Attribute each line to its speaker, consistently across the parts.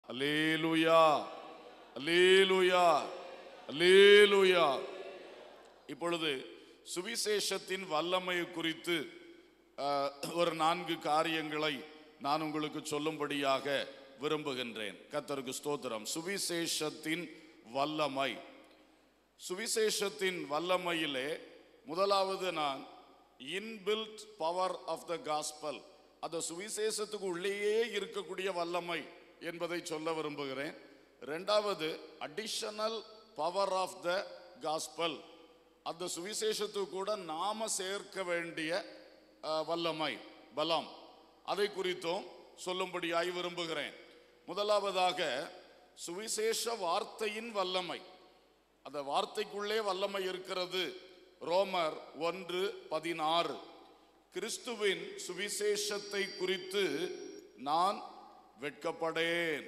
Speaker 1: அல்லேலூயா அல்லேலூயா அல்லேலூயா இப்பொழுது சுவிசேஷத்தின் வல்லமை குறித்து அஹ், ஒரு நான்கு காரியங்களை நான் உங்களுக்கு சொல்லும்படியாக விரும்புகின்றேன் கர்த்தருக்கு ஸ்தோத்திரம் சுவிசேஷத்தின் வல்லமை சுவிசேஷத்தின் வல்லமையிலே முதலாவது நான் inbuilt power of the gospel அந்த சுவிசேஷத்துக்கு உள்ளேயே இருக்கக்கூடிய வல்லமை என்பதை சொல்ல விரும்புகிறேன் ரெண்டாவது additional power of the gospel அந்த சுவிசேஷத்துக்கு கூட நாம சேர்க்க வேண்டிய அஹ், வல்லமை பலம் அதை குறித்தும் சொல்லும்படியாய் விரும்புகிறேன் முதலாவதாக சுவிசேஷ வார்த்தையின் வல்லமை அந்த வார்த்தைக்குள்ளே வல்லமை இருக்கிறது ரோமர் ஒன்று பதினாறு கிறிஸ்துவின் சுவிசேஷத்தை குறித்து நான் வெட்கப்படேன்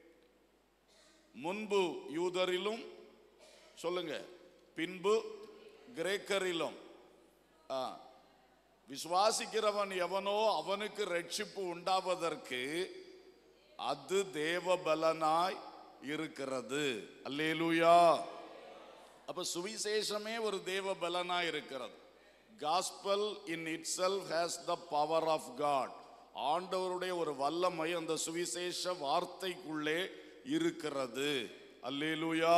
Speaker 1: முன்பு யூதரிலும் சொல்லுங்க பின்பு கிரேக்கரிலும் ஆ, விசுவாசிக்கிறவன் எவனோ அவனுக்கு ரட்சிப்பு உண்டாவதற்கு அது தேவ பலனாய் இருக்கிறது அல்லேலூயா அப்ப சுவிசேஷமே ஒரு தேவ பலனா இருக்கிறது gospel in itself has the power of God ஆண்டவருடைய ஒரு வல்லமை அந்த சுவிசேஷ வார்த்தைக்குள்ளே இருக்கிறது அல்லேலூயா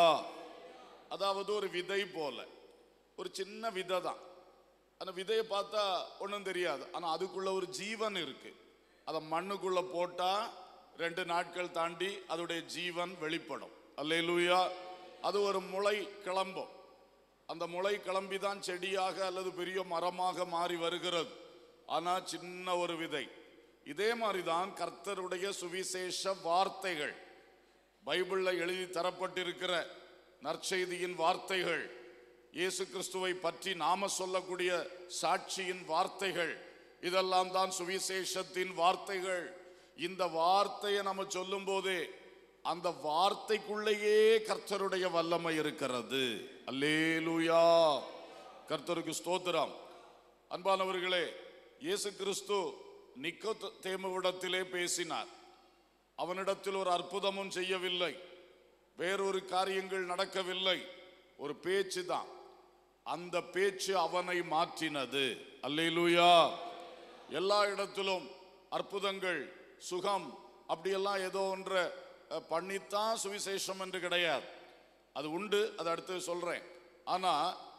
Speaker 1: அதாவது ஒரு விதை போல ஒரு சின்ன விதை தான் அந்த விதையை பார்த்தா ஒன்றும் தெரியாது ஆனால் அதுக்குள்ள ஒரு ஜீவன் இருக்கு அதை மண்ணுக்குள்ள போட்டா ரெண்டு நாட்கள் தாண்டி அதோடைய ஜீவன் வெளிப்படும் அல்லேலூயா அது ஒரு முளை கிளம்பும் அந்த முளை கிளம்பி தான் செடியாக அல்லது பெரிய மரமாக மாறி வருகிறது ஆனா சின்ன ஒரு விதை இதே மாதிரி தான் கர்த்தருடைய சுவிசேஷ வார்த்தைகள் பைபிள்ல எழுதி தரப்பட்டிருக்கிற நற்செய்தியின் வார்த்தைகள் இயேசு கிறிஸ்துவை பற்றி நாம சொல்லக்கூடிய சாட்சியின் வார்த்தைகள் இதெல்லாம் தான் சுவிசேஷத்தின் வார்த்தைகள் இந்த வார்த்தையை நம்ம சொல்லும் போதே அந்த வார்த்தைக்குள்ளேயே கர்த்தருடைய வல்லமை இருக்கிறது அல்லேலூயா கர்த்தருக்கு ஸ்தோத்திரம் அன்பானவர்களே இயேசு கிறிஸ்து நிக்கோதேமுவிடத்திலே பேசினார் அவனிடத்தில் ஒரு அற்புதமும் செய்யவில்லை வேறொரு காரியங்கள் நடக்கவில்லை ஒரு பேச்சு தான் அந்த பேச்சு அவனை மாற்றினது அல்லேலூயா எல்லா இடத்திலும் அற்புதங்கள் சுகம் அப்படியெல்லாம் ஏதோ ஒன்றை அஹ், பண்ணித்தான் சுவிசேஷம் என்று கிடையாது அது உண்டு அதை அடுத்து சொல்றேன் ஆனா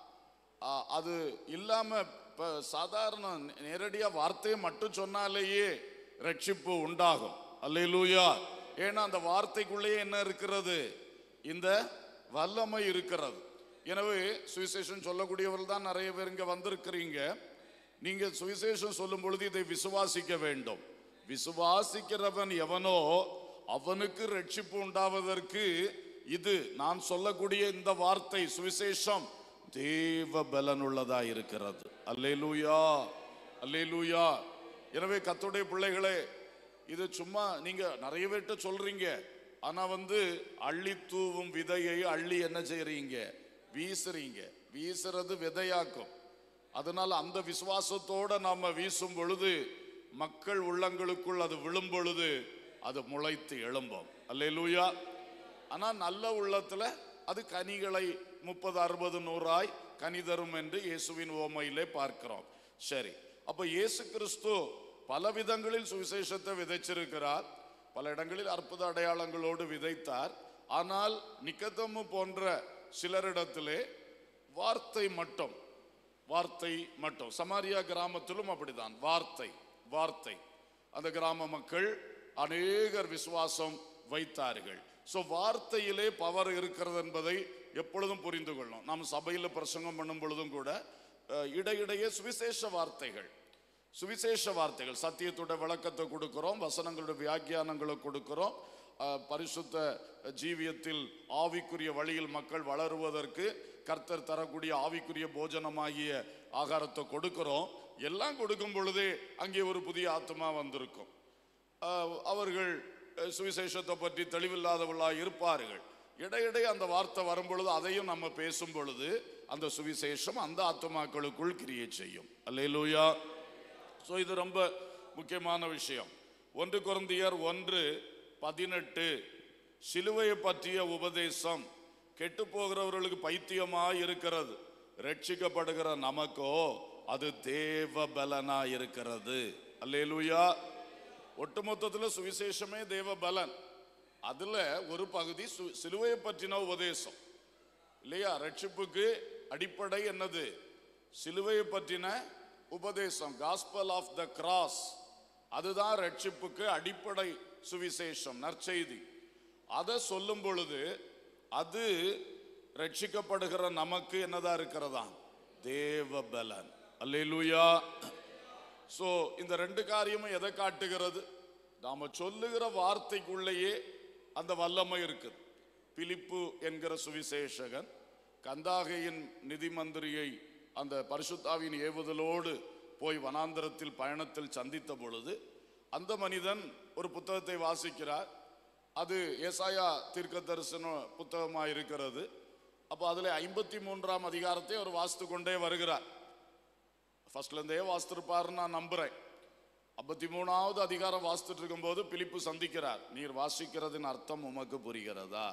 Speaker 1: ஆ, அது இல்லாம இப்ப சாதாரண நேரடியா வார்த்தையை மட்டும் சொன்னாலேயே ரட்சிப்பு உண்டாகும் அல்லேலூயா ஏன்னா அந்த வார்த்தைக்குள்ளேயே என்ன இருக்கிறது இந்த வல்லமை இருக்கிறது எனவே சுவிசேஷம் சொல்லக்கூடியவர்கள் தான் நிறைய பேர் இங்க வந்திருக்கிறீங்க நீங்க சுவிசேஷம் சொல்லும் பொழுது இதை விசுவாசிக்க வேண்டும் விசுவாசிக்கிறவன் எவனோ அவனுக்கு ரட்சிப்பு உண்டாவதற்கு இது நான் சொல்லக்கூடிய இந்த வார்த்தை சுவிசேஷம் தேவ பலனுள்ளதா இருக்கிறது அல்லேலூயா அல்லேலூயா எனவே கத்துடைய பிள்ளைகளே இது சும்மா நீங்க நிறைய பேர்ட்ட சொல்றீங்க ஆனா வந்து அள்ளி தூவும் விதையை அள்ளி என்ன செய்றீங்க வீசுறீங்க வீசுறது விதையாக்கும் அதனால அந்த விசுவாசத்தோட நாம வீசும் பொழுது மக்கள் உள்ளங்களுக்குள் அது விழும் பொழுது அது முளைத்து எழும்பும் அல்லேலூயா ஆனா நல்ல உள்ளத்துல அது கனிகளை முப்பது அறுபது நூறாய் கனி தரும் என்று இயேசுவின் ஓமையிலே பார்க்கிறோம் சரி அப்ப இயேசு கிறிஸ்து பல விதங்களில் சுவிசேஷத்தை விதைச்சிருக்கிறார் பல இடங்களில் அற்புத அடையாளங்களோடு விதைத்தார் ஆனால் நிக்கதமு போன்ற சிலரிடத்திலே வார்த்தை மட்டும் வார்த்தை மட்டும் சமாரியா கிராமத்திலும் அப்படிதான் வார்த்தை வார்த்தை அந்த கிராம மக்கள் அநேகர் விசுவாசம் வைத்தார்கள் சோ வார்த்தையிலே பவர் இருக்கிறது என்பதை எப்பொழுதும் புரிந்து கொள்ளும் நாம் சபையில் பிரசங்கம் பண்ணும் பொழுதும் கூட அஹ், இடையிடையே சுவிசேஷ வார்த்தைகள் சுவிசேஷ வார்த்தைகள் சத்தியத்தோட விளக்கத்தை கொடுக்கிறோம் வசனங்களுடைய வியாக்கியானங்களை கொடுக்கிறோம் அஹ், பரிசுத்த ஜீவியத்தில் ஆவிக்குரிய வழியில் மக்கள் வளருவதற்கு கர்த்தர் தரக்கூடிய ஆவிக்குரிய போஜனமாகிய ஆகாரத்தை கொடுக்கிறோம் எல்லாம் கொடுக்கும் பொழுதே அங்கே ஒரு புதிய ஆத்மா வந்திருக்கும் அஹ், அவர்கள் அஹ், சுவிசேஷத்தை பற்றி தெளிவில்லாதவர்களாக இருப்பார்கள் இடையிடையே அந்த வார்த்தை வரும் பொழுது அதையும் நம்ம பேசும் பொழுது அந்த சுவிசேஷம் அந்த ஆத்மாக்களுக்குள் கிரியை செய்யும் அல்லேலூயா ஸோ இது ரொம்ப முக்கியமான விஷயம் ஒன்று குருந்தியர் ஒன்று பதினெட்டு சிலுவையை பற்றிய உபதேசம் கெட்டு போகிறவர்களுக்கு பைத்தியமா இருக்கிறது ரட்சிக்கப்படுகிற நமக்கோ அது தேவ பலனா இருக்கிறது அல்லேலூயா ஒட்டுமொத்தத்தில் சுவிசேஷமே தேவ பலன் அதுல ஒரு பகுதி சு- சிலுவையை பற்றின உபதேசம் இல்லையா ரட்சிப்புக்கு அடிப்படை என்னது சிலுவையை பற்றின உபதேசம் காஸ்பல் ஆஃப் த கிராஸ் அதுதான் ரட்சிப்புக்கு அடிப்படை சுவிசேஷம் நற்செய்தி அதை சொல்லும் பொழுது அது ரட்சிக்கப்படுகிற நமக்கு என்னதா இருக்கிறதா தேவ பலன் அல்லேலூயா சோ இந்த ரெண்டு காரியமும் எதை காட்டுகிறது நாம சொல்லுகிற வார்த்தைக்குள்ளேயே அந்த வல்லமை இருக்குது பிலிப்பு என்கிற சுவிசேஷகன் கந்தாகையின் நிதி மந்திரியை அந்த பரிசுத்தாவின் ஏவுதலோடு போய் வனாந்தரத்தில் பயணத்தில் சந்தித்த பொழுது அந்த மனிதன் ஒரு புத்தகத்தை வாசிக்கிறார் அது ஏசாயா தீர்க்க தரிசன புத்தகமாக இருக்கிறது அப்போ அதில் ஐம்பத்தி மூன்றாம் அதிகாரத்தை அவர் வாசித்து கொண்டே வருகிறார் ஃபர்ஸ்ட்ல இருந்தே வாசித்திருப்பாருன்னு நான் நம்புறேன் ஐம்பத்தி மூணாவது அதிகாரம் வாசித்துட்டு இருக்கும்போது பிலிப்பு சந்திக்கிறார் நீர் வாசிக்கிறதின் அர்த்தம் உமக்கு புரிகிறதா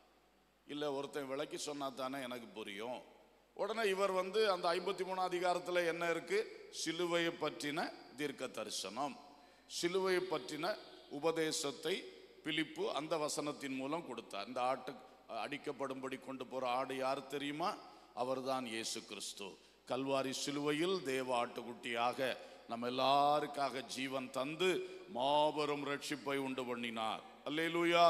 Speaker 1: இல்ல ஒருத்தன் விளக்கி சொன்னா தானே எனக்கு புரியும் உடனே இவர் வந்து அந்த ஐம்பத்தி மூணாம் அதிகாரத்துல என்ன இருக்கு சிலுவையை பற்றின தீர்க்க தரிசனம் சிலுவையை பற்றின உபதேசத்தை பிலிப்பு அந்த வசனத்தின் மூலம் கொடுத்தார் இந்த ஆட்டு அடிக்கப்படும்படி கொண்டு போற ஆடு யார் தெரியுமா அவர்தான் இயேசு கிறிஸ்து கல்வாரி சிலுவையில் தேவ ஆட்டுக்குட்டியாக நம்ம எல்லாருக்காக ஜீவன் தந்து மாபெரும் ரட்சிப்பை உண்டு பண்ணினார் அல்லேலூயா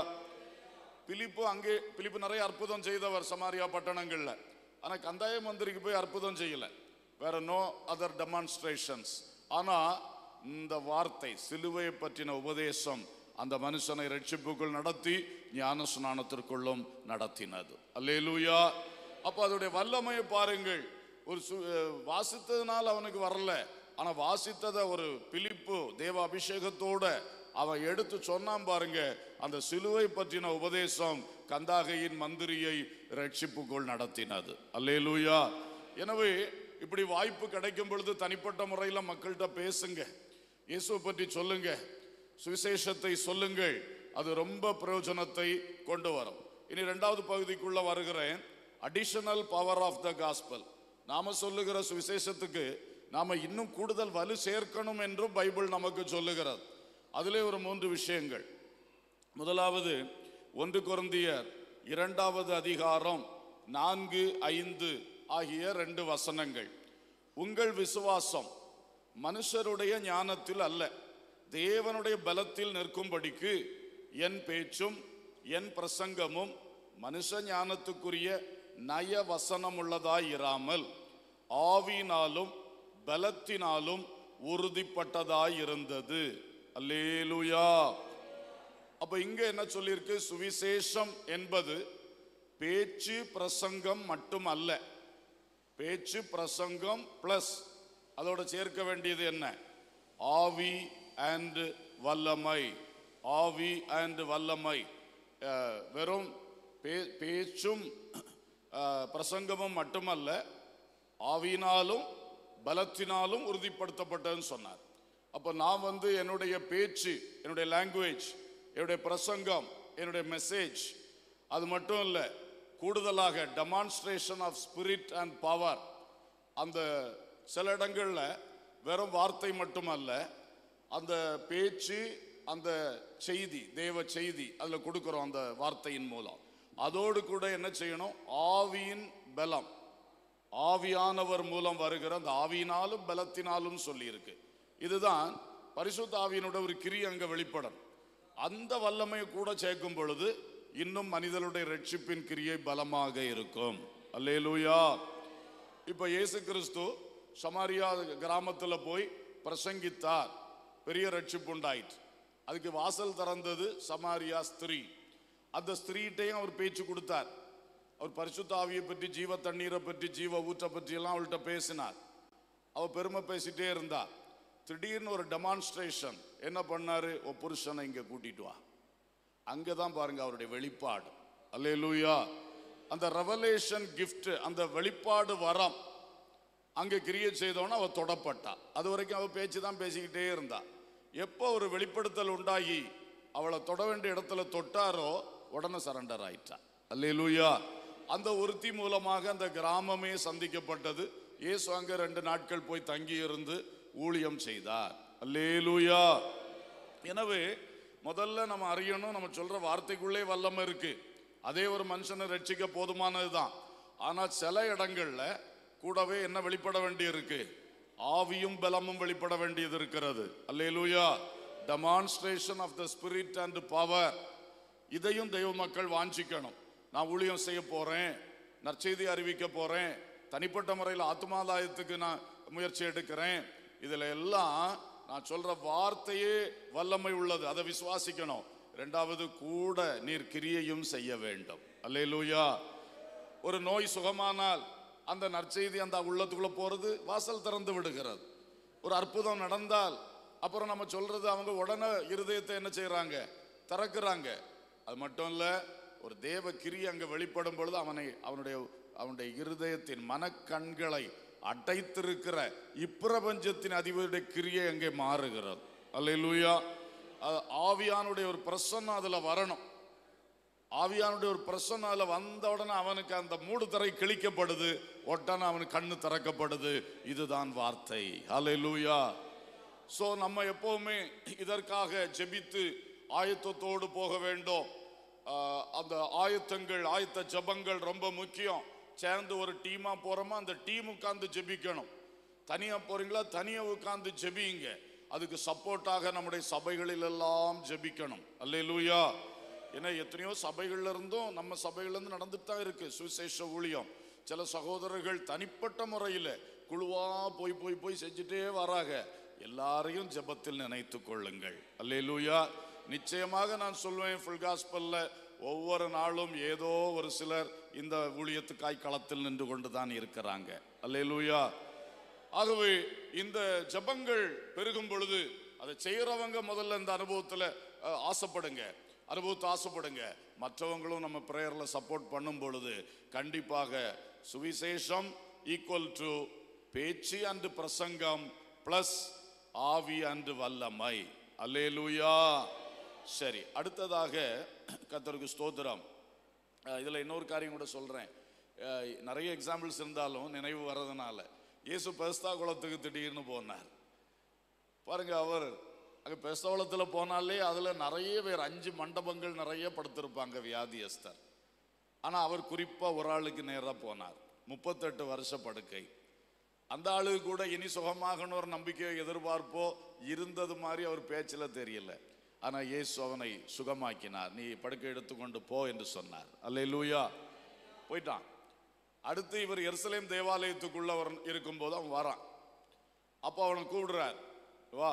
Speaker 1: பிலிப்பு அங்கே பிலிப்பு நிறைய அற்புதம் செய்தவர் சமாரியா பட்டணங்கள்ல ஆனா கந்தாய மந்திரிக்கு போய் அற்புதம் செய்யல வேற நோ அதர் டெமான்ஸ்ட்ரேஷன்ஸ் ஆனா இந்த வார்த்தை சிலுவையை பற்றின உபதேசம் அந்த மனுஷனை ரட்சிப்புக்குள் நடத்தி ஞான ஸ்நானத்திற்குள்ளும் நடத்தினது அல்லேலூயா அப்ப அதோடைய வல்லமையை பாருங்கள் ஒரு சு- அஹ் வாசித்ததுனால அவனுக்கு வரல ஆனா வாசித்ததை ஒரு பிலிப்பு தேவ அபிஷேகத்தோட அவன் எடுத்து சொன்னான் பாருங்க அந்த சிலுவை பற்றின உபதேசம் கந்தாகையின் மந்திரியை ரட்சிப்புக்குள் நடத்தினது அல்லேலூயா எனவே இப்படி வாய்ப்பு கிடைக்கும் பொழுது தனிப்பட்ட முறையில் மக்கள்கிட்ட பேசுங்க இயேசுவை பற்றி சொல்லுங்க சுவிசேஷத்தை சொல்லுங்கள் அது ரொம்ப பிரயோஜனத்தை கொண்டு வரும் இனி ரெண்டாவது பகுதிக்குள்ள வருகிறேன் additional power of the gospel நாம சொல்லுகிற சுவிசேஷத்துக்கு நாம இன்னும் கூடுதல் வலு சேர்க்கணும் என்றும் பைபிள் நமக்கு சொல்லுகிறது அதிலே ஒரு மூன்று விஷயங்கள் முதலாவது ஒன்று கொரிந்தியர் இரண்டாவது அதிகாரம் நான்கு ஐந்து ஆகிய ரெண்டு வசனங்கள் உங்கள் விசுவாசம் மனுஷருடைய ஞானத்தில் அல்ல தேவனுடைய பலத்தில் நிற்கும்படிக்கு என் பேச்சும் என் பிரசங்கமும் மனுஷ ஞானத்துக்குரிய நய வசனமுள்ளதாய் இராமல் ஆவியினாலும் பலத்தினாலும் உறுதிப்பட்டதாய் இருந்தது அல்லேலூயா அப்ப இங்க என்ன சொல்லியிருக்கு சுவிசேஷம் என்பது பேச்சு பிரசங்கம் மட்டும் அல்ல பேச்சு பிரசங்கம் பிளஸ் அதோட சேர்க்க வேண்டியது என்ன ஆவி அண்ட் வல்லமை ஆவி அண்ட் வல்லமை அஹ், வெறும் பே- பேச்சும் அஹ், பிரசங்கமும் மட்டுமல்ல ஆவியினாலும் பலத்தினாலும் உறுதிப்படுத்தப்பட்டதுன்னு சொன்னார் அப்போ நான் வந்து என்னுடைய பேச்சு என்னுடைய லாங்குவேஜ் என்னுடைய பிரசங்கம் என்னுடைய மெசேஜ் அது மட்டும் இல்லை கூடுதலாக demonstration of spirit and power அந்த சில இடங்களில் வெறும் வார்த்தை மட்டுமல்ல அந்த பேச்சு அந்த செய்தி தேவ செய்தி அதில் கொடுக்குறோம் அந்த வார்த்தையின் மூலம் அதோடு கூட என்ன செய்யணும் ஆவியின் பலம் ஆவியானவர் மூலம் வருகிற அந்த ஆவியினாலும் பலத்தினாலும் சொல்லியிருக்கு இதுதான் பரிசுத்த ஆவியினோட ஒரு கிரி அங்க வெளிப்படும் அந்த வல்லமையை கூட சேர்க்கும் பொழுது இன்னும் மனிதனுடைய ரட்சிப்பின் கிரியை பலமாக இருக்கும் அல்லேலூயா இப்ப இயேசு கிறிஸ்து சமாரியா கிராமத்துல போய் பிரசங்கித்தார் பெரிய ரட்சிப்பு உண்டாயிற்று அதுக்கு வாசல் திறந்தது சமாரியா ஸ்திரீ அந்த ஸ்திரீட்டையும் அவர் பேச்சு கொடுத்தார் அவர் பரிசுத்த ஆவியை பற்றி ஜீவ தண்ணீரை பற்றி ஜீவ ஊற்றை பற்றி எல்லாம் அவள்கிட்ட பேசினார் அவ பெருமை பேசிட்டே இருந்தா திடீர்னு ஒரு டெமான்ஸ்ட்ரேஷன் என்ன பண்ணாரு ஓ புருஷனை இங்க கூட்டிட்டு வா அங்கதான் பாருங்க அவருடைய வெளிப்பாடு அல்லேலூயா அந்த ரெவலேஷன் gift அந்த வெளிப்பாடு வரம் அங்க கிரியேட் செய்தோன்னா அவ தொடப்பட்டா அது வரைக்கும் அவ பேச்சு தான் பேசிக்கிட்டே இருந்தா எப்போ ஒரு வெளிப்படுத்தல் உண்டாகி அவளை தொட வேண்டிய இடத்துல தொட்டாரோ உடனே சரண்டர் ஆயிட்டா அல்லேலூயா அந்த ஒருத்தி மூலமாக அந்த கிராமமே சந்திக்கப்பட்டது இயேசு அங்க ரெண்டு நாட்கள் போய் தங்கி இருந்து ஊழியம் செய்தார் அல்லேலூயா எனவே முதல்ல நம்ம அறியணும் நம்ம சொல்ற வார்த்தைக்குள்ளே வல்லமை இருக்கு அதே ஒரு மனுஷனை ரட்சிக்க போதுமானதுதான் ஆனா சில இடங்கள்ல கூடவே என்ன வெளிப்பட வேண்டி இருக்கு ஆவியும் பலமும் வெளிப்பட வேண்டியது இருக்கிறது அல்லேலூயா demonstration of the spirit and power இதையும் தெய்வ மக்கள் வாஞ்சிக்கணும் நான் ஊழியம் செய்ய போறேன் நற்செய்தி அறிவிக்க போறேன் தனிப்பட்ட முறையில் ஆத்மாதாயத்துக்கு நான் முயற்சி எடுக்கிறேன் இதுல எல்லாம் நான் சொல்ற வார்த்தையே வல்லமை உள்ளது அதை விசுவாசிக்கணும் ரெண்டாவது கூட நீர் கிரியையும் செய்ய வேண்டும் அல்லேலூயா ஒரு நோய் சுகமானால் அந்த நற்செய்தி அந்த உள்ளத்துக்குள்ள போறது வாசல் திறந்து விடுகிறது ஒரு அற்புதம் நடந்தால் அப்புறம் நம்ம சொல்றது அவங்க உடனே இருதயத்தை என்ன செய்றாங்க திறக்கிறாங்க அது மட்டும் இல்ல ஒரு தேவ கிரி அங்க வெளிப்படும் பொழுது அவனை அவனுடைய அவனுடைய இருதயத்தின் மனக்கண்களை அடைத்திருக்கிற இப்பிரபஞ்சத்தின் அதிபருடைய கிரியை அங்கே மாறுகிறது அல்லேலூயா அது ஆவியானுடைய ஒரு பிரசன்னம் அதுல வரணும் ஆவியானுடைய ஒரு பிரசன்னம் அதுல வந்த உடனே அவனுக்கு அந்த மூடு தரை கிழிக்கப்படுது உடனே அவனுக்கு கண்ணு திறக்கப்படுது இதுதான் வார்த்தை ஹalleluya சோ நம்ம எப்பவுமே இதற்காக ஜெபித்து ஆயத்தத்தோடு போக வேண்டும் ஆஹ் அந்த ஆயத்தங்கள் ஆயத்த ஜெபங்கள் ரொம்ப முக்கியம் சேர்ந்து ஒரு டீமா போறோமா அந்த டீம் உட்கார்ந்து ஜெபிக்கணும் தனியா போறீங்களா தனியா உட்கார்ந்து ஜெபிங்க அதுக்கு சப்போர்ட்டாக நம்முடைய சபைகளில் எல்லாம் ஜெபிக்கணும் அல்லேலூயா ஏன்னா எத்தனையோ சபைகள்ல இருந்தும் நம்ம சபைகள்ல இருந்து நடந்துட்டு தான் இருக்கு சுவிசேஷ ஊழியம் சில சகோதரர்கள் தனிப்பட்ட முறையில் குழுவா போய் போய் போய் செஞ்சுட்டே வராங்க எல்லாரையும் ஜெபத்தில் நினைத்துக் கொள்ளுங்கள் அல்லேலூயா நிச்சயமாக நான் சொல்வேன் ஃபுல் காஸ்பல்ல ஒவ்வொரு நாளும் ஏதோ ஒரு சிலர் இந்த ஊழியத்துக்காய் களத்தில் நின்று கொண்டு தான் இருக்கிறாங்க அல்லேலூயா ஆகவே இந்த ஜெபங்கள் பெருகும் பொழுது அதை செய்யறவங்க முதல்ல இந்த அனுபவத்துல அஹ், ஆசைப்படுங்க அனுபவத்தை ஆசைப்படுங்க மற்றவங்களும் நம்ம பிரேயர்ல சப்போர்ட் பண்ணும் பொழுது கண்டிப்பாக சுவிசேஷம் ஈக்குவல் டு பேச்சு அண்டு பிரசங்கம் பிளஸ் ஆவி அண்டு வல்லமை அல்லேலூயா சரி அடுத்ததாக கர்த்தருக்கு ஸ்தோத்திரம் அஹ் இதுல இன்னொரு காரியம் கூட சொல்றேன் அஹ் நிறைய எக்ஸாம்பிள்ஸ் இருந்தாலும் நினைவு வர்றதுனால இயேசு பெஸ்தா குளத்துக்கு திடீர்னு போனார் பாருங்க அவர் அங்க பெஸ்தவளத்துல போனாலே அதுல நிறைய பேர் அஞ்சு மண்டபங்கள் நிறைய படுத்திருப்பாங்க வியாதியஸ்தர் ஆனா அவர் குறிப்பா ஒரு ஆளுக்கு நேரா போனார் முப்பத்தெட்டு வருஷ படுக்கை அந்த ஆளுக்கு கூட இனி சுகமாகணும் ஒரு நம்பிக்கையோ எதிர்பார்ப்போ இருந்தது மாதிரி அவர் பேச்சில் தெரியல ஆனா இயேசு அவனை சுகமாக்கினார் நீ படுக்கை எடுத்துக்கொண்டு போ என்று சொன்னார் அல்லேலூயா போயிட்டான் அடுத்து இவர் எருசலேம் தேவாலயத்துக்குள்ள அவர் இருக்கும்போது அவன் வரான் அப்போ அவனை கூப்பிடுறார் வா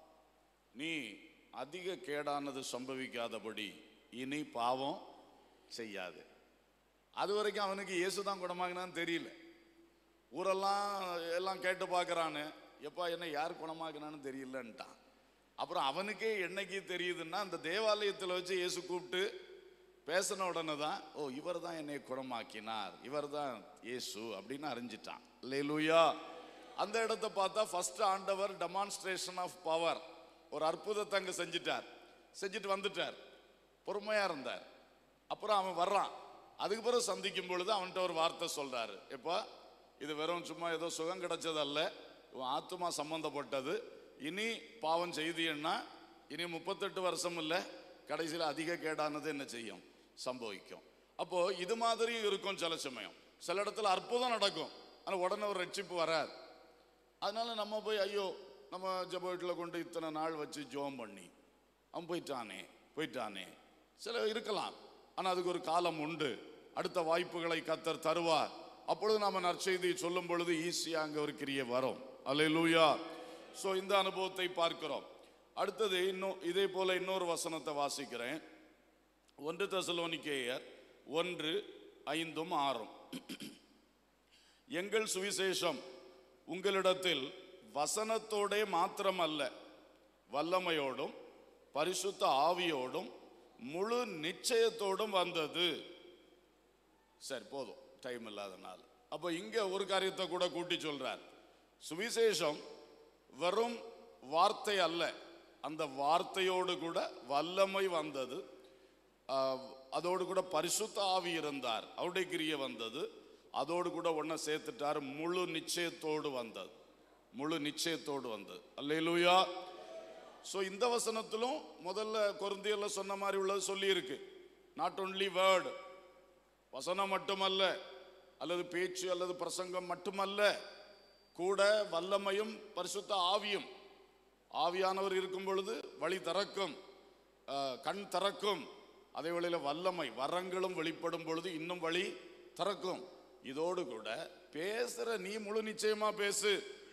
Speaker 1: நீ அதிக கேடானது சம்பவிக்காதபடி இனி பாவம் செய்யாது அது வரைக்கும் அவனுக்கு இயேசு தான் குணமாகினான்னு தெரியல ஊரெல்லாம் எல்லாம் கேட்டு பார்க்கறானு எப்பா என்ன யார் குணமாக்கினான்னு தெரியலன்ட்டான் அப்புறம் அவனுக்கே என்னைக்கு தெரியுதுன்னா அந்த தேவாலயத்தில் வச்சு இயேசு கூப்பிட்டு பேசின உடனே தான் ஓ இவர் தான் என்னை குணமாக்கினார் இவர் தான் இயேசு அப்படின்னு அறிஞ்சிட்டான் லேலூயா அந்த இடத்த பார்த்தா ஃபர்ஸ்ட் ஆண்டவர் டெமான்ஸ்ட்ரேஷன் ஆஃப் பவர் ஒரு அற்புதத்தை அங்க செஞ்சிட்டார் செஞ்சுட்டு வந்துட்டார் பொறுமையா இருந்தார் அப்புறம் அவன் வர்றான் அதுக்கு பிறகு சந்திக்கும் பொழுது அவன்கிட்ட ஒரு வார்த்தை சொல்றாரு எப்பா இது வெறும் சும்மா ஏதோ சுகம் கிடைச்சதல்ல உன் ஆத்துமா சம்பந்தப்பட்டது இனி பாவம் செய்தியன்னா இனி முப்பத்தெட்டு வருஷம் இல்லை கடைசியில் அதிக கேடானது என்ன செய்யும் சம்பவிக்கும் அப்போ இது மாதிரியும் இருக்கும் சில சமயம் சில இடத்துல அற்புதம் நடக்கும் ஆனால் உடனே ஒரு ரட்சிப்பு வராது அதனால நம்ம போய் ஐயோ நம்ம ஜெப வீட்டில் கொண்டு இத்தனை நாள் வச்சு ஜோம் பண்ணி அவன் போயிட்டானே போயிட்டானே சில இருக்கலாம் ஆனால் அதுக்கு ஒரு காலம் உண்டு அடுத்த வாய்ப்புகளை கத்தர் தருவார் அப்பொழுது நாம நற்செய்தி சொல்லும் பொழுது ஈஸியாக அங்கே ஒரு கிரியை வரும் அல்லேலூயா ஸோ இந்த அனுபவத்தை பார்க்கிறோம் அடுத்தது இன்னும் இதே போல இன்னொரு வசனத்தை வாசிக்கிறேன் ஒன்று தெசலோனிக்கேயர் ஒன்று ஐந்தும் ஆறும் எங்கள் சுவிசேஷம் உங்களிடத்தில் வசனத்தோடே மாத்திரமல்ல வல்லமையோடும் பரிசுத்த ஆவியோடும் முழு நிச்சயத்தோடும் வந்தது சரி போதும் டைம் இல்லாதனால அப்போ இங்க ஒரு காரியத்தை கூட கூட்டி சொல்றார் சுவிசேஷம் வெறும் வார்த்தை அல்ல அந்த வார்த்தையோடு கூட வல்லமை வந்தது ஆஹ், அதோடு கூட பரிசுத்த ஆவி இருந்தார் அவருடைய கிரிய வந்தது அதோடு கூட ஒன்றை சேர்த்துட்டார் முழு நிச்சயத்தோடு வந்தது முழு நிச்சயத்தோடு வந்தது அல்லேலூயா ஸோ இந்த வசனத்திலும் முதல்ல கொருந்தியர்ல சொன்ன மாதிரி உள்ளது சொல்லியிருக்கு நாட் ஒன்லி வேர்டு வசனம் மட்டுமல்ல அல்லது பேச்சு அல்லது பிரசங்கம் மட்டுமல்ல கூட வல்லமையும் பரிசுத்த ஆவியும் ஆவியானவர் இருக்கும் பொழுது வழி திறக்கும் அஹ், கண் திறக்கும் அதே வேளையில் வல்லமை வரங்களும் வெளிப்படும் பொழுது இன்னும் வழி திறக்கும் இதோடு கூட பேசுற நீ முழு நிச்சயமா பேசு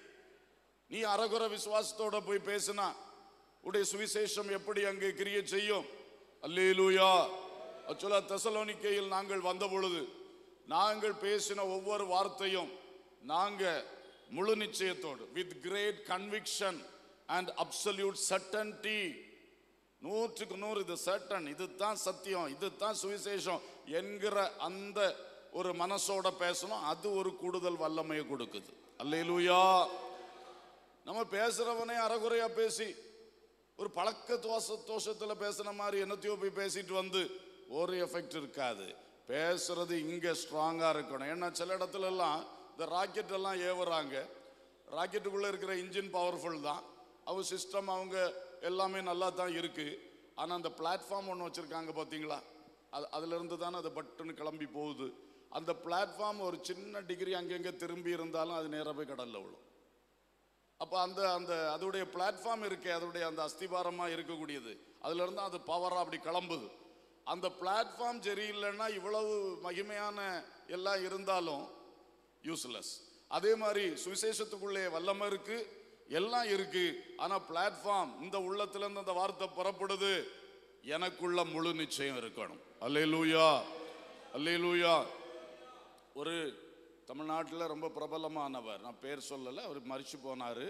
Speaker 1: நீ அரகுர விசுவாசத்தோட போய் பேசுனா உடைய சுவிசேஷம் எப்படி அங்கே கிரிய செய்யும் அல்லேலூயா ஆக்சுவலா தெசலோனிக்கையில் நாங்கள் வந்த பொழுது நாங்கள் பேசின ஒவ்வொரு வார்த்தையும் நாங்க முழு நிச்சயத்தோடு with great conviction and absolute certainty நூற்றுக்கு நூறு இது சட்டன் இதுதான் சத்தியம் இதுதான் சுவிசேஷம் என்கிற அந்த ஒரு மனசோட பேசணும் அது ஒரு கூடுதல் வல்லமையை கொடுக்குது அல்லேலூயா நம்ம பேசுறவனே அறகுறையா பேசி ஒரு பழக்க தோச தோஷத்துல பேசுன மாதிரி என்னத்தையோ போய் பேசிட்டு வந்து ஒரு எஃபெக்ட் இருக்காது பேசுறது இங்க ஸ்ட்ராங்கா இருக்கணும் ஏன்னா சில இடத்துல எல்லாம் இந்த ராக்கெட் எல்லாம் ஏவுறாங்க ராக்கெட்டுக்குள்ள இருக்கிற இன்ஜின் பவர்ஃபுல் தான் அவங்க சிஸ்டம் அவங்க எல்லாமே நல்லா தான் இருக்கு ஆனா அந்த பிளாட்ஃபார்ம் ஒன்று வச்சிருக்காங்க பாத்தீங்களா அது அதுல இருந்து தானே அது பட்டுன்னு கிளம்பி போகுது அந்த பிளாட்ஃபார்ம் ஒரு சின்ன டிகிரி அங்கங்க திரும்பி இருந்தாலும் அது நேரா போய் கடல்ல விழும் அப்போ அந்த அந்த அதோடைய பிளாட்ஃபார்ம் இருக்கே அதோடைய அந்த அஸ்திபாரமாக இருக்கக்கூடியது அதுல இருந்து அது பவராக அப்படி கிளம்புது அந்த பிளாட்ஃபார்ம் சரியில்லைன்னா இவ்வளவு மகிமையான எல்லாம் இருந்தாலும் யூஸ்லெஸ் அதே மாதிரி சுவிசேஷத்துக்குள்ளே வல்லமை இருக்கு எல்லாம் இருக்கு ஆனா பிளாட்ஃபார்ம் இந்த உள்ளத்துல இருந்து அந்த வார்த்தை புறப்படுது எனக்குள்ள முழு நிச்சயம் இருக்கணும் அல்லேலூயா அல்லேலூயா ஒரு தமிழ்நாட்டில் ரொம்ப பிரபலமானவர் நான் பேர் சொல்லலை அவர் மறிச்சு போனார்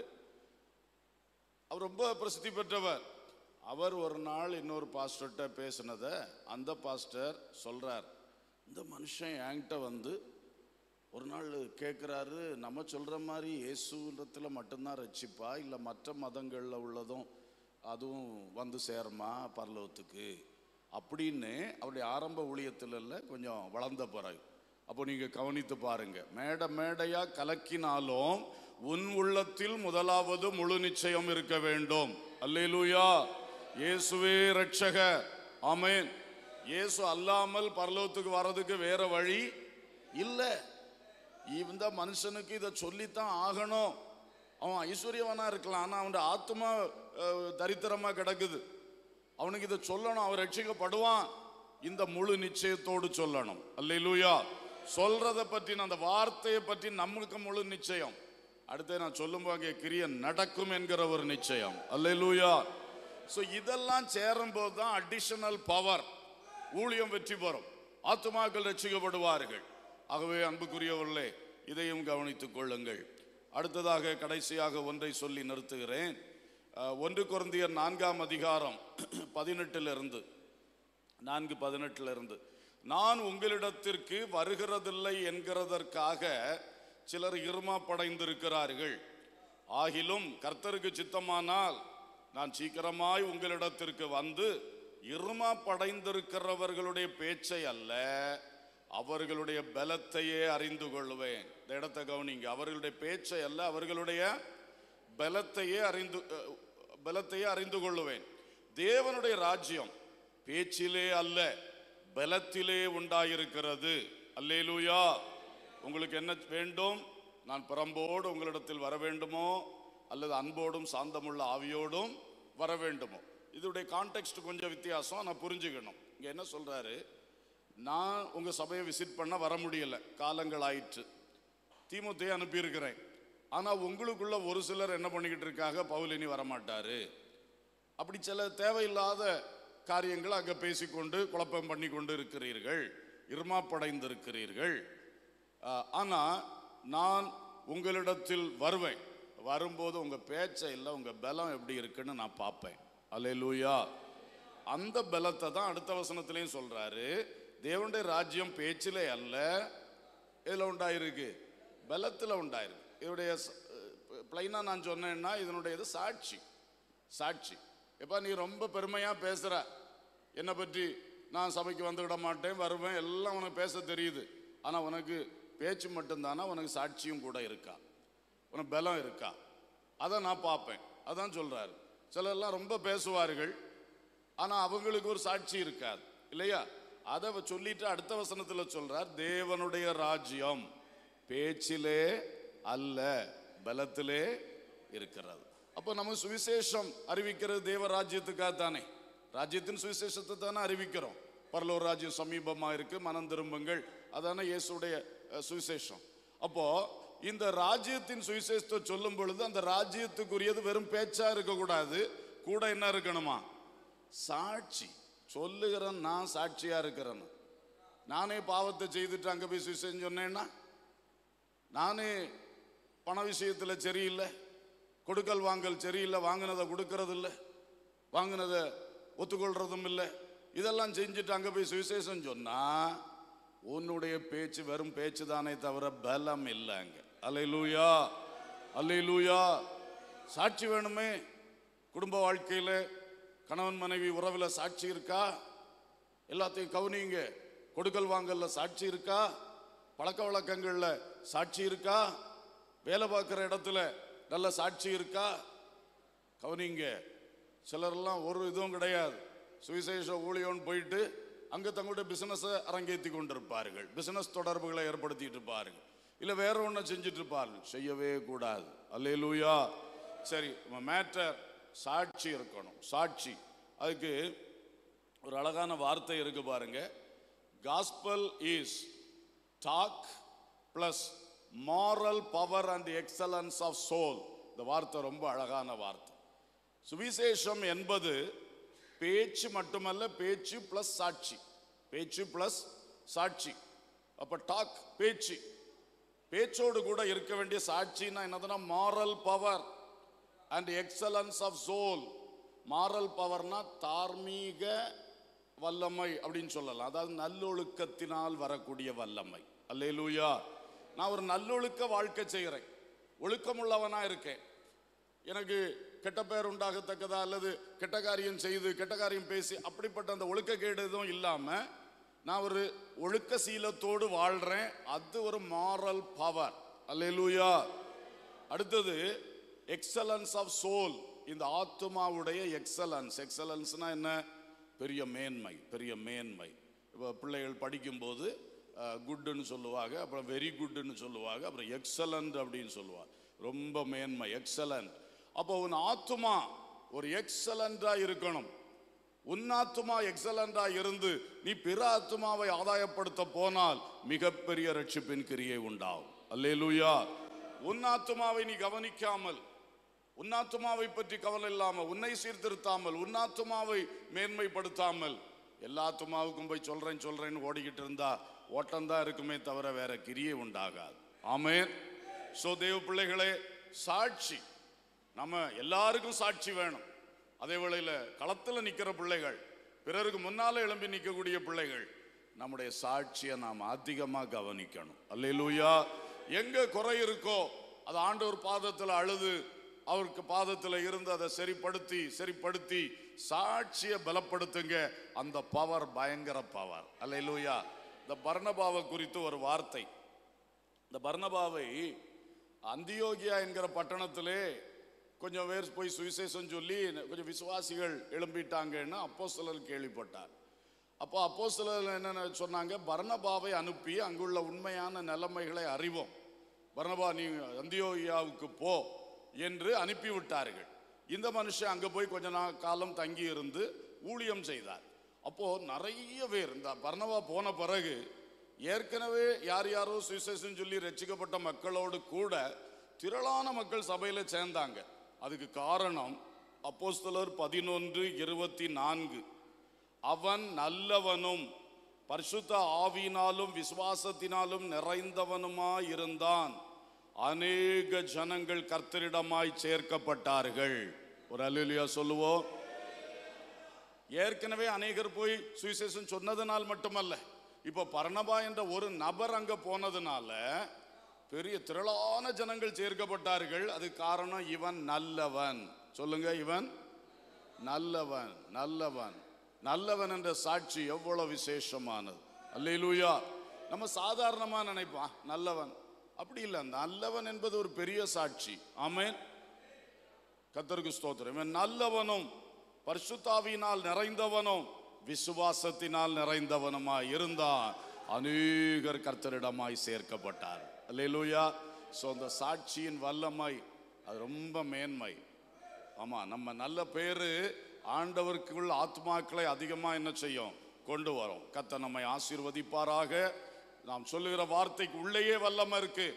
Speaker 1: அவர் ரொம்ப பிரசித்தி பெற்றவர் அவர் ஒரு நாள் இன்னொரு பாஸ்டர்கிட்ட பேசினதை அந்த பாஸ்டர் சொல்றார் இந்த மனுஷன் என்கிட்ட வந்து ஒரு நாள் கேட்குறாரு நம்ம சொல்கிற மாதிரி இயேசுன்றத்தில் மட்டும்தான் ரட்சிப்பா இல்லை மற்ற மதங்களில் உள்ளதும் அதுவும் வந்து சேருமா பரலோகத்துக்கு அப்படின்னு அவருடைய ஆரம்ப ஊழியத்தில் இல்லை கொஞ்சம் வளர்ந்த பிறகு அப்போ நீங்கள் கவனித்து பாருங்க மேடை மேடையா கலக்கினாலும் உன் உள்ளத்தில் முதலாவது முழு நிச்சயம் இருக்க வேண்டும் அல்லேலூயா இயேசுவே ரட்சக ஆமென் இயேசு அல்லாமல் பரலோகத்துக்கு வர்றதுக்கு வேற வழி இல்லை இந்த மனுஷனுக்கு இதை சொல்லித்தான் ஆகணும் அவன் ஐஸ்வர்யவனா இருக்கலாம் ஆனா அவன் ஆத்மா அஹ், தரித்திரமா கிடக்குது அவனுக்கு இதை சொல்லணும் அவன் ரட்சிக்கப்படுவான் இந்த முழு நிச்சயத்தோடு சொல்லணும் அல்லேலூயா சொல்றத பற்றி அந்த வார்த்தையை பற்றி நமக்கு முழு நிச்சயம் அடுத்து நான் சொல்லும்போது அங்கே கிரிய நடக்கும் என்கிற ஒரு நிச்சயம் அல்லேலூயா ஸோ இதெல்லாம் சேரும்போது தான் அடிஷனல் பவர் ஊழியம் வெற்றி பெறும் ஆத்துமாக்கள் ரட்சிக்கப்படுவார்கள் ஆகவே அன்புக்குரியவர்களே இதையும் கவனித்துக் கொள்ளுங்கள் அடுத்ததாக கடைசியாக ஒன்றை சொல்லி நிறுத்துகிறேன் அஹ், ஒன்று குருந்தியர் நான்காம் அதிகாரம் பதினெட்டிலிருந்து நான்கு பதினெட்டுல இருந்து நான் உங்களிடத்திற்கு வருகிறதில்லை என்கிறதற்காக சிலர் இருமாப்படைந்திருக்கிறார்கள் ஆகிலும் கர்த்தருக்கு சித்தமானால் நான் சீக்கிரமாய் உங்களிடத்திற்கு வந்து இருமாப்படைந்திருக்கிறவர்களுடைய பேச்சை அல்ல அவர்களுடைய பலத்தையே அறிந்து கொள்வேன் இந்த இடத்தை கவனிங்க அவர்களுடைய பேச்சை அல்ல அவர்களுடைய பலத்தையே அறிந்து அஹ், பலத்தையே அறிந்து கொள்ளுவேன் தேவனுடைய ராஜ்யம் பேச்சிலே அல்ல பலத்திலே உண்டாயிருக்கிறது அல்லேலூயா உங்களுக்கு என்ன வேண்டும் நான் பிரம்போடு உங்களிடத்தில் வர வேண்டுமோ அல்லது அன்போடும் சாந்தமுள்ள ஆவியோடும் வர வேண்டுமோ இதோடைய கான்டெக்ட் கொஞ்சம் வித்தியாசம் நான் புரிஞ்சுக்கணும் இங்க என்ன சொல்றாரு நான் உங்க சபையை விசிட் பண்ண வர முடியல காலங்கள் ஆயிற்று தீமுத்தையை அனுப்பியிருக்கிறேன் ஆனா உங்களுக்குள்ள ஒரு சிலர் என்ன பண்ணிக்கிட்டு இருக்காங்க பவுல் இனி வரமாட்டாரு அப்படி சில தேவையில்லாத காரியங்கள் அங்க பேசிக்கொண்டு குழப்பம் பண்ணி கொண்டு இருக்கிறீர்கள் இருமாப்படைந்திருக்கிறீர்கள் ஆஹ், ஆனா நான் உங்களிடத்தில் வருவேன் வரும்போது உங்க பேச்சை இல்லை உங்க பலம் எப்படி இருக்குன்னு நான் பார்ப்பேன் அல்லேலூயா அந்த பலத்தை தான் அடுத்த வசனத்திலையும் சொல்றாரு தேவனுடைய ராஜ்யம் பேச்சிலே அல்ல இதில் உண்டாயிருக்கு பலத்தில் உண்டாயிருக்கு இதனுடைய பிளைனா நான் சொன்னேன்னா இதனுடைய இது சாட்சி சாட்சி எப்பா நீ ரொம்ப பெருமையா பேசுற என்னை பற்றி நான் சபைக்கு வந்துவிட மாட்டேன் வருவேன் எல்லாம் உனக்கு பேச தெரியுது ஆனா உனக்கு பேச்சு மட்டும்தானா உனக்கு சாட்சியும் கூட இருக்கா உனக்கு பலம் இருக்கா அதை நான் பார்ப்பேன் அதான் சொல்றாரு சிலர்லாம் ரொம்ப பேசுவார்கள் ஆனா அவங்களுக்கு ஒரு சாட்சி இருக்காது இல்லையா அதை அவ சொல்லிட்டு அடுத்த வசனத்துல சொல்றார் தேவனுடைய ராஜ்யம் பேச்சிலே அல்ல பலத்திலே இருக்கிறது அப்போ நம்ம சுவிசேஷம் அறிவிக்கிறது தேவ ராஜ்யத்துக்காக தானே ராஜ்யத்தின் சுவிசேஷத்தை தானே அறிவிக்கிறோம் பரலோர் ராஜ்யம் சமீபமா இருக்கு மனம் திரும்புங்கள் அதானே இயேசுடைய அஹ், சுவிசேஷம் அப்போ இந்த ராஜ்யத்தின் சுவிசேஷத்தை சொல்லும் பொழுது அந்த ராஜ்யத்துக்குரியது வெறும் பேச்சா இருக்கக்கூடாது கூட என்ன இருக்கணுமா சாட்சி சொல்லுகிறேன் நான் சாட்சியா இருக்கிறேன் நானே பாவத்தை செய்துட்டு அங்க போய் சுவிசேஷம் சொன்னேன்னா நானே பண விஷயத்துல சரியில்லை கொடுக்கல் வாங்கல் சரியில்லை வாங்கினதை கொடுக்கறது இல்லை வாங்கினதை ஒத்துக்கொள்றதும் இல்லை இதெல்லாம் செஞ்சுட்டு அங்க போய் சுவிசேஷம் சொன்னா உன்னுடைய பேச்சு வெறும் பேச்சு தானே தவிர பலம் இல்லைங்க அல்லேலூயா அல்லேலூயா சாட்சி வேணுமே குடும்ப வாழ்க்கையில கணவன் மனைவி உறவுல சாட்சி இருக்கா எல்லாத்தையும் கவனிங்க கொடுக்கல் வாங்கல்ல சாட்சி இருக்கா பழக்க வழக்கங்கள்ல சாட்சி இருக்கா வேலை பார்க்குற இடத்துல நல்ல சாட்சி இருக்கா கவனிங்க சிலரெல்லாம் ஒரு இதுவும் கிடையாது சுவிசேஷ ஊழியம்னு போயிட்டு அங்க தங்களுடைய பிசினஸை அரங்கேற்றி கொண்டிருப்பார்கள் பிசினஸ் தொடர்புகளை ஏற்படுத்திட்டு இருப்பார்கள் இல்ல வேற ஒண்ணு செஞ்சுட்டு இருப்பார்கள் செய்யவே கூடாது அல்லேலூயா சரி மேட்டர் சாட்சி இருக்கணும் சாட்சி அதுக்கு ஒரு அழகான வார்த்தை இருக்கு பாருங்க gospel is talk plus moral power and excellence of soul இந்த வார்த்தை ரொம்ப அழகான வார்த்தை சுவிசேஷம் என்பது பேச்சு மட்டுமல்ல பேச்சு பிளஸ் சாட்சி பேச்சு பிளஸ் சாட்சி அப்ப டாக் பேச்சு பேச்சோடு கூட இருக்க வேண்டிய சாட்சின்னா என்னதுன்னா moral power and excellence of soul moral பவர்னா தார்மீக வல்லமை அப்படின்னு சொல்லலாம் அதாவது நல்லொழுக்கத்தினால் வரக்கூடிய வல்லமை அல்லேலூயா நான் ஒரு நல்லொழுக்க வாழ்க்கை செய்கிறேன் ஒழுக்கமுள்ளவனா இருக்கேன் எனக்கு கெட்ட பெயர் உண்டாகத்தக்கதா அல்லது கெட்ட காரியம் செய்து கெட்ட காரியம் பேசி அப்படிப்பட்ட அந்த ஒழுக்கக்கேடு எதுவும் இல்லாம நான் ஒரு ஒழுக்க சீலத்தோடு வாழ்றேன் அது ஒரு மாரல் பவர் அல்லேலூயா அடுத்தது எக்ஸலன்ஸ் ஆஃப் சோல் இந்த ஆத்துமாவுடைய எக்ஸலன்ஸ் எக்ஸலன்ஸ்னா என்ன பெரிய மேன்மை பெரிய மேன்மை இப்போ பிள்ளைகள் படிக்கும்போது குட்டுன்னு சொல்லுவாங்க அப்புறம் வெரி குட்னு சொல்லுவாங்க அப்புறம் எக்ஸலண்ட் அப்படின்னு சொல்லுவாங்க ரொம்ப மேன்மை எக்ஸலண்ட் அப்போ உன் ஆத்துமா ஒரு எக்ஸலண்டா இருக்கணும் உன் ஆத்துமா எக்ஸலண்டா இருந்து நீ பிற ஆத்துமாவை ஆதாயப்படுத்த போனால் மிகப்பெரிய ரட்சிப்பின் கிரியை உண்டாகும் அல்லேலூயா உன் ஆத்துமாவை நீ கவனிக்காமல் உன் ஆத்துமாவை பற்றி கவலை இல்லாமல் உன்னை சீர்திருத்தாமல் உன் ஆத்துமாவை மேன்மைப்படுத்தாமல் எல்லா ஆத்துமாவுக்கும் போய் சொல்றேன் சொல்றேன்னு ஓடிக்கிட்டு இருந்தா ஓட்டம்தான் இருக்குமே தவிர வேற கிரியை உண்டாகாது ஆமென் சோ தேவ பிள்ளைகளே சாட்சி நம்ம எல்லாருக்கும் சாட்சி வேணும் அதே வேளையில களத்துல நிக்கிற பிள்ளைகள் பிறருக்கு முன்னால எழும்பி நிற்கக்கூடிய பிள்ளைகள் நம்முடைய சாட்சியை நாம் அதிகமா கவனிக்கணும் அல்லேலூயா எங்க குறை இருக்கோ அது ஆண்டவர் பாதத்துல அழுது அவருக்கு பாதத்துல இருந்து அதை சரிப்படுத்தி சரிப்படுத்தி சாட்சியை பலப்படுத்துங்க அந்த பவர் பயங்கர பவர் அல்லேலூயா இந்த பர்ணபாவை குறித்து ஒரு வார்த்தை இந்த பர்ணபாவை அந்தியோகியா என்கிற பட்டணத்திலே கொஞ்சம் பேர் போய் சுவிசேஷம் சொல்லி கொஞ்சம் விசுவாசிகள் எழும்பிட்டாங்கன்னு அப்போ கேள்விப்பட்டார் அப்போ அப்போ என்ன சொன்னாங்க பர்ணபாவை அனுப்பி அங்குள்ள உண்மையான நிலைமைகளை அறிவோம் பர்ணபா நீ அந்தியோகியாவுக்கு போ என்று அனுப்பிவிட்டார்கள் இந்த மனுஷன் அங்க போய் கொஞ்ச நாள் காலம் தங்கி இருந்து ஊழியம் செய்தார் அப்போ நிறைய பேர் இந்த பர்ணபா போன பிறகு ஏற்கனவே யார் யாரோ சுவிசேஷம் சொல்லி ரட்சிக்கப்பட்ட மக்களோடு கூட திரளான மக்கள் சபையில சேர்ந்தாங்க அதுக்கு காரணம் அப்போஸ்தலர் பதினொன்று இருபத்தி நான்கு அவன் நல்லவனும் பரிசுத்த ஆவியினாலும் விசுவாசத்தினாலும் நிறைந்தவனுமாய் இருந்தான் அநேக ஜனங்கள் கர்த்தரிடமாய் சேர்க்கப்பட்டார்கள் ஒரு அல்லேலூயா சொல்லுவோம் ஏற்கனவே அநேகர் போய் சுவிசேஷம் சொன்னதுனால் மட்டுமல்ல இப்ப பர்ணபா என்ற ஒரு நபர் அங்க போனதுனால பெரிய திரளான ஜனங்கள் சேர்க்கப்பட்டார்கள் அது காரணம் இவன் நல்லவன் சொல்லுங்க இவன் நல்லவன் நல்லவன் நல்லவன் என்ற சாட்சி எவ்வளவு விசேஷமானது அல்லேலூயா நம்ம சாதாரணமா நினைப்போம் "ஆ, நல்லவன் அப்படி இல்லை நல்லவன் என்பது ஒரு பெரிய சாட்சி ஆமென் கத்தருக்கு ஸ்தோத்திரம் இவன் நல்லவனும் பரிசுத்தாவியினால் நிறைந்தவனும் விசுவாசத்தினால் நிறைந்தவனுமாய் இருந்தான் அநேகர் கர்த்தரிடமாய் சேர்க்கப்பட்டார் அல்லேலூயா ஸோ அந்த சாட்சியின் வல்லமை அது ரொம்ப மேன்மை ஆமா நம்ம நல்ல பேரு ஆண்டவருக்குள் ஆத்மாக்களை அதிகமா என்ன செய்யும் கொண்டு வரும் கத்த நம்மை ஆசீர்வதிப்பாராக நாம் சொல்லுகிற வார்த்தைக்கு உள்ளேயே வல்லமை இருக்கு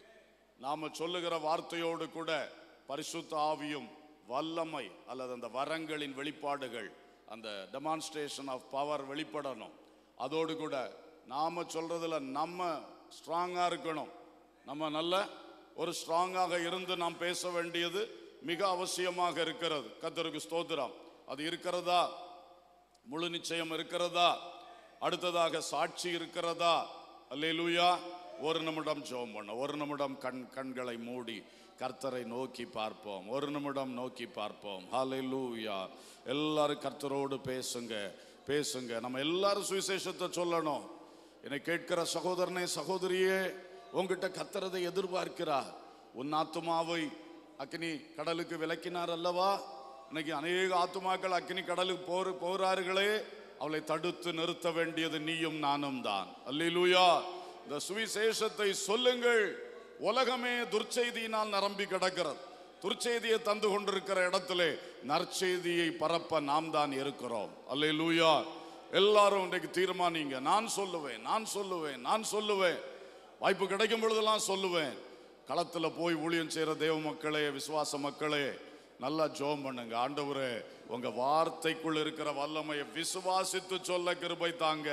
Speaker 1: நாம சொல்லுகிற வார்த்தையோடு கூட பரிசுத்த ஆவியும் வல்லமை அல்லது அந்த வரங்களின் வெளிப்பாடுகள் அந்த டெமான்ஸ்ட்ரேஷன் ஆஃப் பவர் வெளிப்படணும் அதோடு கூட நாம சொல்றதுல நம்ம ஸ்ட்ராங்கா இருக்கணும் நம்ம நல்ல ஒரு ஸ்ட்ராங்காக இருந்து நாம் பேச வேண்டியது மிக அவசியமாக இருக்கிறது கத்தருக்கு ஸ்தோத்திரம் அது இருக்கிறதா முழு நிச்சயம் இருக்கிறதா அடுத்ததாக சாட்சி இருக்கிறதா அல்லேலூயா ஒரு நிமிடம் ஜெபம் பண்ண ஒரு நிமிடம் கண் கண்களை மூடி கர்த்தரை நோக்கி பார்ப்போம் ஒரு நிமிடம் நோக்கி பார்ப்போம் ஹalleluya எல்லாரும் கர்த்தரோடு பேசுங்க பேசுங்க நம்ம எல்லாரும் சுவிசேஷத்தை சொல்லணும் என்னை கேட்கிற சகோதரனே சகோதரியே உங்ககிட்ட கர்த்தரதை எதிர்பார்க்கிறார் உன் ஆத்துமாவை அக்னி கடலுக்கு விளக்கினார் அல்லவா இன்னைக்கு அநேக ஆத்துமாக்கள் அக்னி கடலுக்கு போர் போறார்களே அவளை தடுத்து நிறுத்த வேண்டியது நீயும் நானும் தான் அல்லேலூயா இந்த சுவிசேஷத்தை சொல்லுங்கள் உலகமே துர்ச்செய்தியினால் நிரம்பி கிடக்கிறது துர்ச்செய்தியை தந்து கொண்டிருக்கிற இடத்திலே நற்செய்தியை பரப்ப நாம் தான் இருக்கிறோம் அல்லேலூயா எல்லாரும் இன்றைக்கு தீர்மானிங்க நான் சொல்லுவேன் நான் சொல்லுவேன் நான் சொல்லுவேன் வாய்ப்பு கிடைக்கும் பொழுதெல்லாம் சொல்லுவேன் களத்துல போய் ஊழியம் செய்யற தேவ மக்களே விசுவாச மக்களே நல்லா ஜோம் பண்ணுங்க ஆண்டவரே உங்க வார்த்தைக்குள் இருக்கிற வல்லமையை விசுவாசித்து சொல்ல கிருபை தாங்க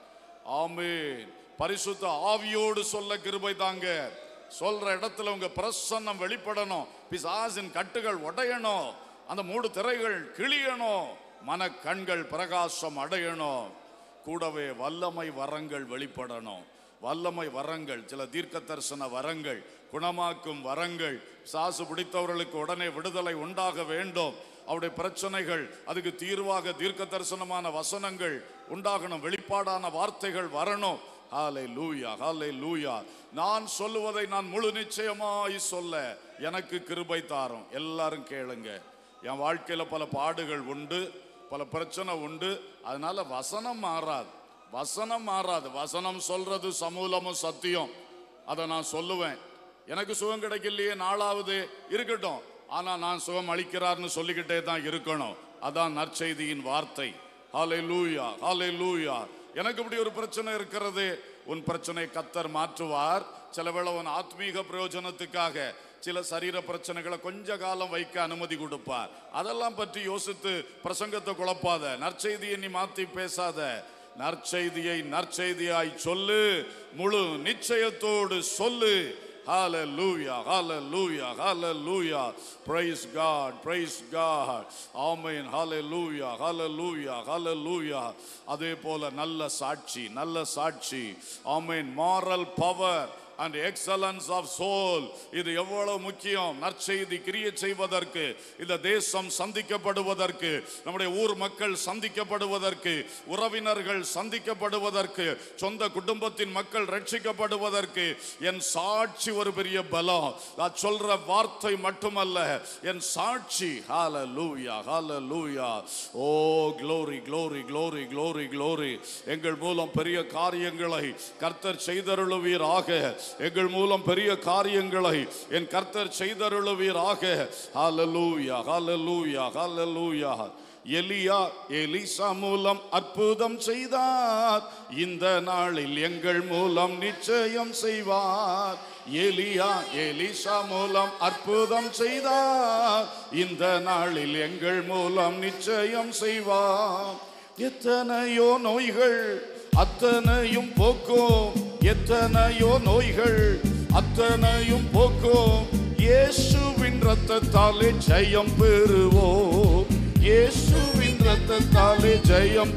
Speaker 1: ஆமென் பரிசுத்த ஆவியோடு சொல்ல கிருபை தாங்க சொல்ற இடத்துல உங்க பிரசன்னம் வெளிப்படணும் பிசாசின் கட்டுகள் உடையணும் அந்த மூடு திரைகள் கிழியணும் மன கண்கள் பிரகாசம் அடையணும் கூடவே வல்லமை வரங்கள் வெளிப்படணும் வல்லமை வரங்கள் சில தீர்க்க தரிசன வரங்கள் குணமாக்கும் வரங்கள் சாசு பிடித்தவர்களுக்கு உடனே விடுதலை உண்டாக வேண்டும் அவருடைய பிரச்சனைகள் அதுக்கு தீர்வாக தீர்க்க தரிசனமான வசனங்கள் உண்டாகணும் வெளிப்பாடான வார்த்தைகள் வரணும் ஹாலே லூயா ஹாலே லூயா நான் சொல்லுவதை நான் முழு நிச்சயமாய் சொல்ல எனக்கு கிருபை தாரும் எல்லாரும் கேளுங்க என் வாழ்க்கையில பல பாடுகள் உண்டு பல பிரச்சனை உண்டு அதனால வசனம் மாறாது வசனம் மாறாது வசனம் சொல்றது சமூலமும் சத்தியம் அதை நான் சொல்லுவேன் எனக்கு சுகம் கிடைக்கலையே நாளாவது இருக்கட்டும் ஆனா நான் சுகம் அளிக்கிறார்னு சொல்லிக்கிட்டே தான் இருக்கணும் அதான் நற்செய்தியின் வார்த்தை ஹாலே லூயா ஹாலே லூயா எனக்கு இப்படி ஒரு பிரச்சனை இருக்கிறது உன் பிரச்சனை கத்தர் மாற்றுவார் சில வேளை உன் ஆத்மீக பிரயோஜனத்துக்காக சில சரீர பிரச்சனைகளை கொஞ்ச காலம் வைக்க அனுமதி கொடுப்பார் அதெல்லாம் பற்றி யோசித்து பிரசங்கத்தை குழப்பாத நற்செய்தியை நீ மாத்தி பேசாத நற்செய்தியை நற்செய்தியாய் சொல்லு முழு நிச்சயத்தோடு சொல்லு Hallelujah, hallelujah, hallelujah. Praise God, praise God. Amen. Hallelujah, hallelujah, hallelujah. அதே போல நல்ல சாட்சி நல்ல சாட்சி ஆமென் moral power and excellence of soul இது எவ்வளவு முக்கியம் நற்செய்தி கிரியை செய்வதற்கு இந்த தேசம் சந்திக்கப்படுவதற்கு நம்முடைய ஊர் மக்கள் சந்திக்கப்படுவதற்கு உறவினர்கள் சந்திக்கப்படுவதற்கு சொந்த குடும்பத்தின் மக்கள் ரட்சிக்கப்படுவதற்கு என் சாட்சி ஒரு பெரிய பலம் நான் சொல்ற வார்த்தை மட்டுமல்ல என் சாட்சி ஹalleluya hallelujah ஓ glory glory glory glory glory எங்கள் மூலம் பெரிய காரியங்களை கர்த்தர் செய்தருளுவீராக எங்கள் மூலம் பெரிய காரியங்களை என் கர்த்தர் செய்தருளுவீராக ஹalleluya hallelujah hallelujah எலியா எலிசா மூலம் அற்புதம் செய்தார் இந்த நாளில் எங்கள் மூலம் நிச்சயம் செய்வார் எலியா எலிசா மூலம் அற்புதம் செய்தார் இந்த நாளில் எங்கள் மூலம் நிச்சயம் செய்வார் எத்தனையோ நோய்கள் அத்தனையும் போக்கும் எத்தனையோ நோய்கள் அத்தனையும் போக்கும் இயேசுவின் ரத்தத்தாலே ஜெயம் பெறுவோம் இயேசுவின் ரத்தத்தாலே ஜெயம்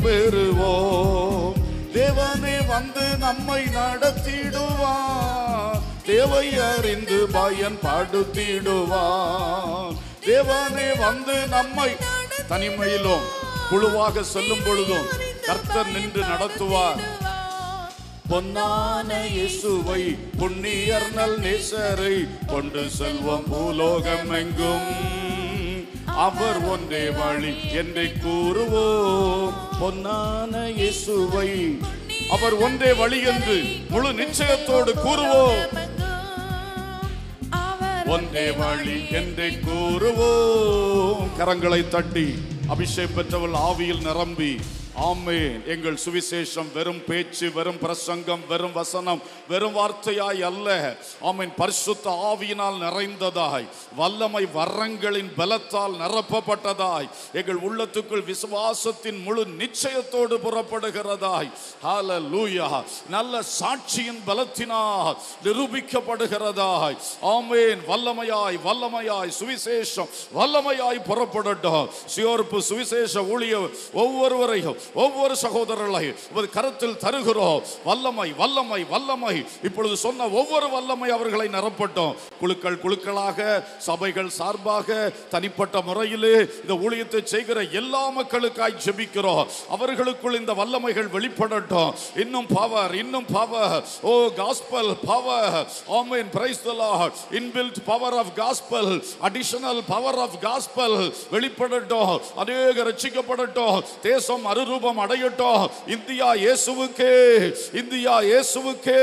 Speaker 1: பெறுவோம் தேவனே வந்து நம்மை நடத்திடுவார் தேவை அறிந்து பயன்படுத்திடுவார் தேவனே வந்து நம்மை தனிமையிலும் குழுவாக செல்லும் பொழுதும் கர்த்தர் நின்று நடத்துவார் பொன்னான இயேசுவை புண்ணியர் நல் நேசரை கொண்டு செல்வம் பூலோகம் எங்கும் அவர் ஒன்றே வழி என்றை கூறுவோம் பொன்னான இயேசுவை அவர் ஒன்றே வழி என்று முழு நிச்சயத்தோடு கூறுவோம் ஒன்றே வழி என்றை கூறுவோம் கரங்களை தட்டி அபிஷேகம் பெற்றவள் ஆவியில் நிரம்பி ஆமென் எங்கள் சுவிசேஷம் வெறும் பேச்சு வெறும் பிரசங்கம் வெறும் வசனம் வெறும் வார்த்தையாய் அல்ல ஆமென் பரிசுத்த ஆவியினால் நிறைந்ததாய் வல்லமை வரங்களின் பலத்தால் நிரப்பப்பட்டதாய் எங்கள் உள்ளத்துக்குள் விசுவாசத்தின் முழு நிச்சயத்தோடு புறப்படுகிறதாய் ஹalleluya நல்ல சாட்சியின் பலத்தினால் நிரூபிக்கப்படுகிறதாய் ஆமென் வல்லமையாய் வல்லமையாய் சுவிசேஷம் வல்லமையாய் புறப்படட்டும் சியோர்ப்பு சுவிசேஷ ஊழியர் ஒவ்வொருவரையும் ஒவ்வொரு சகோதரர்களை உமது கருத்தில் தருகிறோம் வல்லமை வல்லமை வல்லமை இப்பொழுது சொன்ன ஒவ்வொரு வல்லமை அவர்களை நிரப்பட்டும் குழுக்கள் குழுக்களாக சபைகள் சார்பாக தனிப்பட்ட முறையிலே இந்த ஊழியத்தை செய்கிற எல்லா மக்களுக்காய் ஜெபிக்கிறோம் அவர்களுக்குள் இந்த வல்லமைகள் வெளிப்படட்டும் இன்னும் பவர் இன்னும் பவர் ஓ காஸ்பல் பவர் ஆமென் praise the Lord inbuilt power of gospel additional power of gospel வெளிப்படட்டும் அநேக ரட்சிக்கப்படட்டும் தேசம் அருரூபம் அடையட்டும் இந்தியா இயேசுவுக்கே இந்தியா இயேசுவுக்கே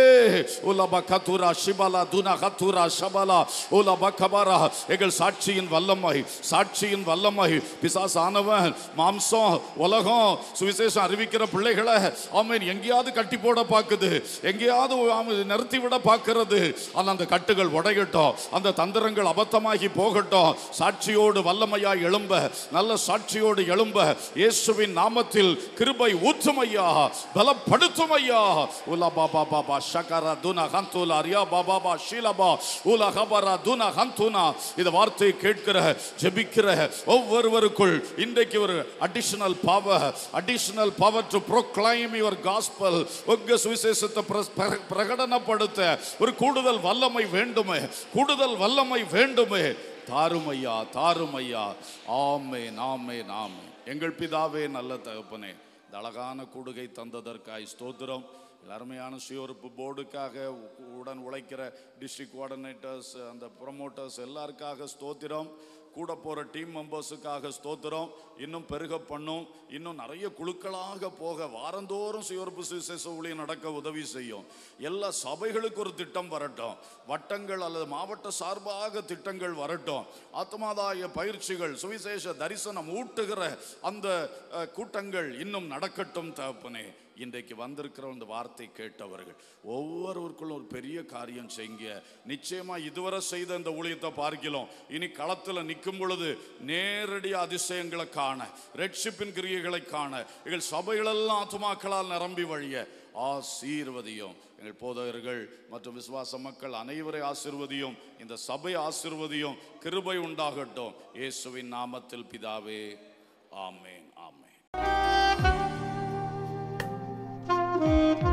Speaker 1: உலப கத்துரா ஷிபலா துனா கத்துரா ஷபலா உலப கபரா எங்கள் சாட்சியின் வல்லமை சாட்சியின் வல்லமை பிசாசு ஆனவன் மாம்சம் உலகம் சுவிசேஷம் அறிவிக்கிற பிள்ளைகளை அவன் எங்கேயாவது கட்டி போட பார்க்குது எங்கேயாவது அவன் நிறுத்தி விட பார்க்கிறது ஆனால் அந்த கட்டுகள் உடையட்டும் அந்த தந்திரங்கள் அபத்தமாகி போகட்டும் சாட்சியோடு வல்லமையாய் எழும்ப நல்ல சாட்சியோடு எழும்ப இயேசுவின் நாமத்தில் கிருபை ஊற்றுமையா பலப்படுத்தும் ஐயா உலா பாபா பாபா ஷகரா துனா ஹந்துலா ரியா பாபா பா ஷீலபா உலா ஹபரா துனா ஹந்துனா இந்த வார்த்தையை கேட்கிற ஜெபிக்கிற ஒவ்வொருவருக்குள் இன்றைக்கு ஒரு additional power additional power to proclaim your gospel உங்க சுவிசேஷத்தை பிர- பிர- பிரகடனப்படுத்த ஒரு கூடுதல் வல்லமை வேண்டுமே கூடுதல் வல்லமை வேண்டுமே தாருமையா தாருமையா ஆமே நாமே நாமே எங்கள் பிதாவே நல்ல தகப்பனே இந்த அழகான கூடுகை தந்ததற்காய் ஸ்தோத்திரம் அருமையான சுயோறுப்பு போர்டுக்காக உ- உடன் உழைக்கிற டிஸ்ட்ரிக்ட் கோஆர்டினேட்டர்ஸ் அந்த ப்ரொமோட்டர்ஸ் எல்லாருக்காக ஸ்தோத்திரம் கூட போகிற டீம் மெம்பர்ஸுக்காக ஸ்தோத்திரம் இன்னும் பெருக பண்ணும் இன்னும் நிறைய குழுக்களாக போக வாரந்தோறும் சுயோறுப்பு சுவிசேஷ ஊழியம் நடக்க உதவி செய்யும் எல்லா சபைகளுக்கு ஒரு திட்டம் வரட்டும் வட்டங்கள் அல்லது மாவட்ட சார்பாக திட்டங்கள் வரட்டும் ஆத்மாதாய பயிற்சிகள் சுவிசேஷ தரிசனம் ஊட்டுகிற அந்த அஹ், கூட்டங்கள் இன்னும் நடக்கட்டும் தகப்பனே இன்றைக்கு வந்திருக்கிற இந்த வார்த்தை கேட்டவர்கள் ஒவ்வொருவருக்குள்ளும் ஒரு பெரிய காரியம் செய்யுங்க நிச்சயமா இதுவரை செய்த இந்த ஊழியத்தை பார்க்கலாம் இனி களத்தில் நிற்கும் பொழுது நேரடி அதிசயங்களை காண ரெட்ஷிப்பின் கிரியைகளை காண எங்கள் சபைகளெல்லாம் ஆத்துமாக்களால் நிரம்பி வழிய ஆசீர்வதியும் எங்கள் போதகர்கள் மற்றும் விசுவாச மக்கள் அனைவரை ஆசீர்வதியும் இந்த சபை ஆசீர்வதியும் கிருபை உண்டாகட்டும் இயேசுவின் நாமத்தில் பிதாவே ஆமேன் ஆமேன்